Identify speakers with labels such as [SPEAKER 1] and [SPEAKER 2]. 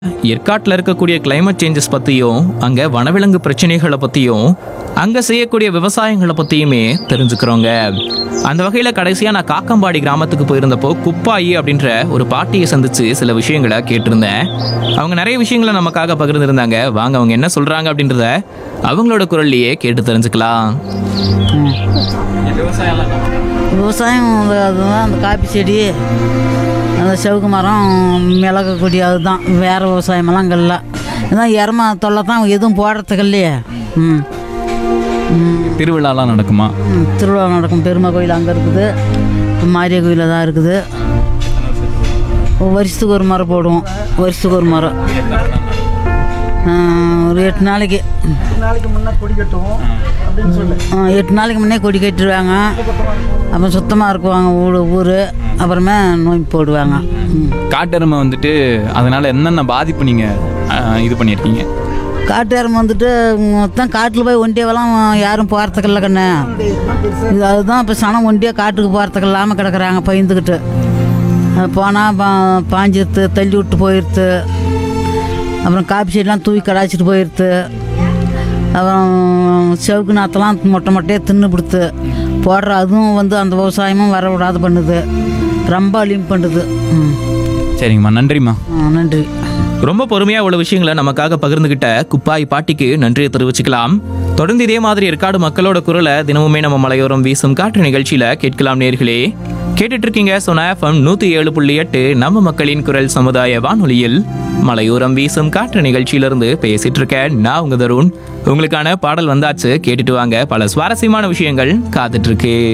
[SPEAKER 1] ஏற்காட்டில் இருக்கக்கூடிய climate changes பற்றியும் அங்கே வனவிலங்கு பிரச்சனைகளை பற்றியும் அங்கே செய்யக்கூடிய விவசாயங்களை பற்றியுமே தெரிஞ்சுக்கிறோங்க அந்த வகையில் கடைசியாக நான் காக்கம்பாடி கிராமத்துக்கு போயிருந்தப்போ குப்பாயி அப்படின்ற ஒரு பாட்டியை சந்திச்சு சில விஷயங்களை கேட்டிருந்தேன் அவங்க நிறைய விஷயங்களை நமக்காக பகிர்ந்திருந்தாங்க வாங்க அவங்க என்ன சொல்கிறாங்க அப்படின்றத அவங்களோட குரல்லையே கேட்டு தெரிஞ்சுக்கலாம்
[SPEAKER 2] விவசாயம் அந்த அதுதான் அந்த காப்பி செடி அந்த செவுக்கு மரம் மிளகு கொடி அதுதான் வேறு விவசாயமெல்லாம் அங்கே இல்லை இதான் எருமை தொல்லை தான் எதுவும் போடுறதுக்கு இல்லையே ம் ம்,
[SPEAKER 3] திருவிழாலாம் நடக்குமா
[SPEAKER 2] ம், திருவிழா நடக்கும் பெருமை கோயில் அங்கே இருக்குது மாரிய கோயிலில் தான் இருக்குது வருஷத்துக்கு ஒரு மரம் போடுவோம் வருஷத்துக்கு ஒரு மரம் ஆ, ஒரு எட்டு நாளைக்கு
[SPEAKER 4] நாளைக்கு முன்னே கொடி கட்டுவோம் அப்படின்னு சொல்லு
[SPEAKER 2] ஆ, எட்டு நாளைக்கு முன்னே கொடி கட்டிடுவாங்க அப்புறம் சுத்தமாக இருக்குவாங்க ஊர் ஊர் அப்புறமே நோய் போடுவாங்க ம்.
[SPEAKER 3] காட்டெருமை வந்துட்டு அதனால என்னென்ன பாதிப்பு நீங்க அஹ், இது பண்ணியிருக்கீங்க
[SPEAKER 2] காட்டு எருமை வந்துட்டு மொத்தம் காட்டில் போய் ஒண்டியவெல்லாம் யாரும் போகிறதுக்கு இல்லை கண்ணு இது அதுதான் இப்போ சனம் ஒண்டியாக காட்டுக்கு போகிறதுக்கு இல்லாமல் கிடக்குறாங்க பயந்துக்கிட்டு போனால் பா பாஞ்சிருத்து தள்ளி விட்டு போயிடுத்து அப்புறம் காப்பி செடிலாம் தூக்கி கடாச்சிட்டு போயிடுத்து அப்புறம் செவுக்கு நாத்தெல்லாம் மொட்டை மொட்டையாக தின்னு பிடுத்து போடுற அதுவும் வந்து அந்த விவசாயமும் வர விடாது பண்ணுது ரொம்ப அழியும் பண்ணுது ம்
[SPEAKER 3] சரிங்கம்மா நன்றிம்மா
[SPEAKER 2] ஆ, நன்றி
[SPEAKER 1] ரொம்ப பொறுமையா இவ்வளவு விஷயங்களை நமக்காக பகிர்ந்துகிட்ட குப்பாய் பாட்டிக்கு நன்றியை தெரிவிச்சுக்கலாம் தொடர்ந்து இதே மாதிரி ஏற்காடு மக்களோட குரலை தினமுமே நம்ம மலையோரம் வீசும் காற்று நிகழ்ச்சியில கேட்கலாம் நேர்களே கேட்டுட்டு இருக்கீங்க சொன்ன எஃப்எம் நூத்தி ஏழு புள்ளி எட்டு நம்ம மக்களின் குரல் சமுதாய வானொலியில் மலையோரம் வீசும் காற்று நிகழ்ச்சியிலிருந்து பேசிட்டு இருக்கேன் நான் உங்க தருண் உங்களுக்கான பாடல் வந்தாச்சு கேட்டுட்டு வாங்க பல சுவாரஸ்யமான விஷயங்கள் காத்துட்டு இருக்கு